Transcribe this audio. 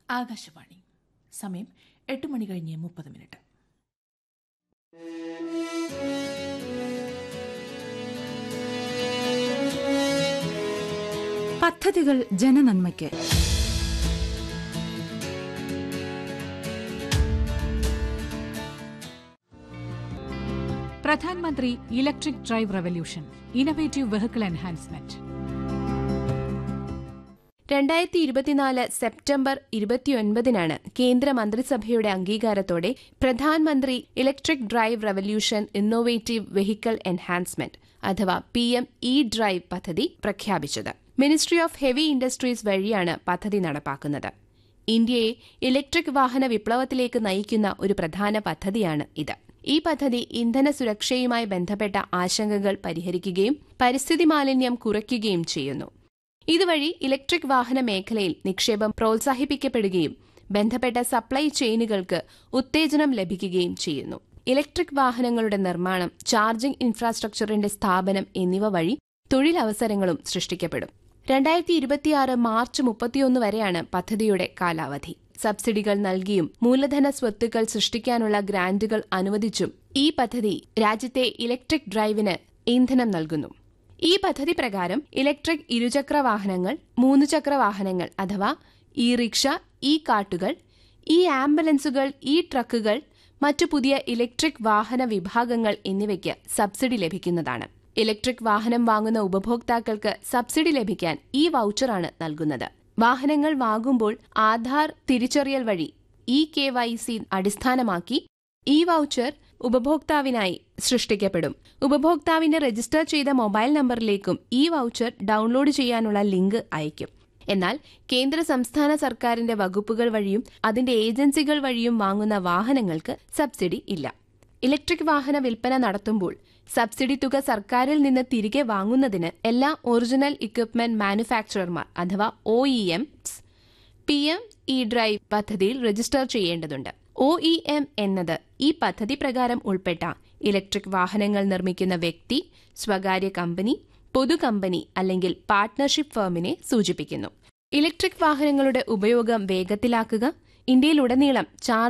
ആകാശവാണി സമയം എട്ട് മണി കഴിഞ്ഞ് മുപ്പത് മിനിറ്റ് പദ്ധതികൾ ജനനന്മയ്ക്ക് Pradhan Mantri electric drive revolution innovative vehicle enhancement രണ്ടായിരത്തി ഇരുപത്തിനാല് സെപ്റ്റംബർ ഇരുപത്തിയൊൻപതിനാണ് കേന്ദ്ര മന്ത്രിസഭയുടെ അംഗീകാരത്തോടെ Pradhan Mantri electric drive revolution innovative vehicle enhancement അഥവാ പി എം ഇ ഡ്രൈവ് പദ്ധതി പ്രഖ്യാപിച്ചത് മിനിസ്ട്രി ഓഫ് ഹെവി ഇൻഡസ്ട്രീസ് വഴിയാണ് പദ്ധതി നടപ്പാക്കുന്നത് ഇന്ത്യയെ ഇലക്ട്രിക് വാഹന വിപ്ലവത്തിലേക്ക് നയിക്കുന്ന ഒരു പ്രധാന പദ്ധതിയാണ് ഇത് ഈ പദ്ധതി ഇന്ധന സുരക്ഷയുമായി ബന്ധപ്പെട്ട ആശങ്കകൾ പരിഹരിക്കുകയും പരിസ്ഥിതി മാലിന്യം കുറയ്ക്കുകയും ചെയ്യുന്നു ഇതുവഴി ഇലക്ട്രിക് വാഹന മേഖലയിൽ നിക്ഷേപം പ്രോത്സാഹിപ്പിക്കപ്പെടുകയും ബന്ധപ്പെട്ട സപ്ലൈ ചെയിനുകൾക്ക് ഉത്തേജനം ലഭിക്കുകയും ചെയ്യുന്നു ഇലക്ട്രിക് വാഹനങ്ങളുടെ നിർമ്മാണം ചാർജിംഗ് ഇൻഫ്രാസ്ട്രക്ചറിന്റെ സ്ഥാപനം എന്നിവ വഴി തൊഴിലവസരങ്ങളും സൃഷ്ടിക്കപ്പെടും രണ്ടായിരത്തി ഇരുപത്തിയാറ് മാർച്ച് മുപ്പത്തിയൊന്ന് വരെയാണ് പദ്ധതിയുടെ കാലാവധി സബ്സിഡികൾ നൽകിയും മൂലധന സ്വത്തുക്കൾ സൃഷ്ടിക്കാനുള്ള ഗ്രാന്റുകൾ അനുവദിച്ചും ഈ പദ്ധതി രാജ്യത്തെ ഇലക്ട്രിക് ഡ്രൈവിന് ഇന്ധനം നൽകുന്നു ഈ പദ്ധതി പ്രകാരം ഇലക്ട്രിക് ഇരുചക്ര വാഹനങ്ങൾ മൂന്നുചക്ര വാഹനങ്ങൾ അഥവാ ഇ റിക്ഷ ഇ കാട്ടുകൾ ഇ ആംബുലൻസുകൾ ഇ ട്രക്കുകൾ മറ്റു പുതിയ ഇലക്ട്രിക് വാഹന വിഭാഗങ്ങൾ എന്നിവയ്ക്ക് സബ്സിഡി ലഭിക്കുന്നതാണ് ഇലക്ട്രിക് വാഹനം വാങ്ങുന്ന ഉപഭോക്താക്കൾക്ക് സബ്സിഡി ലഭിക്കാൻ ഈ വൌച്ചറാണ് നൽകുന്നത് വാഹനങ്ങൾ വാങ്ങുമ്പോൾ ആധാർ തിരിച്ചറിയൽ വഴി ഇ കെ വൈ സി അടിസ്ഥാനമാക്കി ഈ വൌച്ചർ ഉപഭോക്താവിനായി സൃഷ്ടിക്കപ്പെടും ഉപഭോക്താവിന്റെ രജിസ്റ്റർ ചെയ്ത മൊബൈൽ നമ്പറിലേക്കും ഈ വൌച്ചർ ഡൌൺലോഡ് ചെയ്യാനുള്ള ലിങ്ക് അയക്കും എന്നാൽ കേന്ദ്ര സംസ്ഥാന സർക്കാരിന്റെ വകുപ്പുകൾ വഴിയും അതിന്റെ ഏജൻസികൾ വഴിയും വാങ്ങുന്ന വാഹനങ്ങൾക്ക് സബ്സിഡി ഇല്ല ഇലക്ട്രിക് വാഹന വിൽപ്പന നടത്തുമ്പോൾ സബ്സിഡി തുക സർക്കാരിൽ നിന്ന് തിരികെ വാങ്ങുന്നതിന് എല്ലാ ഒറിജിനൽ ഇക്വിപ്മെന്റ് മാനുഫാക്ചറർമാർ അഥവാ O E Ms P M E drive പദ്ധതിയിൽ രജിസ്റ്റർ ചെയ്യേണ്ടതുണ്ട് ഒ ഇ എം എന്നത് ഈ പദ്ധതി പ്രകാരം ഉൾപ്പെട്ട ഇലക്ട്രിക് വാഹനങ്ങൾ നിർമ്മിക്കുന്ന വ്യക്തി സ്വകാര്യ കമ്പനി പൊതു കമ്പനി അല്ലെങ്കിൽ പാർട്ട്ണർഷിപ്പ് ഫേമിനെ സൂചിപ്പിക്കുന്നു ഇലക്ട്രിക് വാഹനങ്ങളുടെ ഉപയോഗം വേഗത്തിലാക്കുക ഇന്ത്യയിലുടനീളം ചാർജ്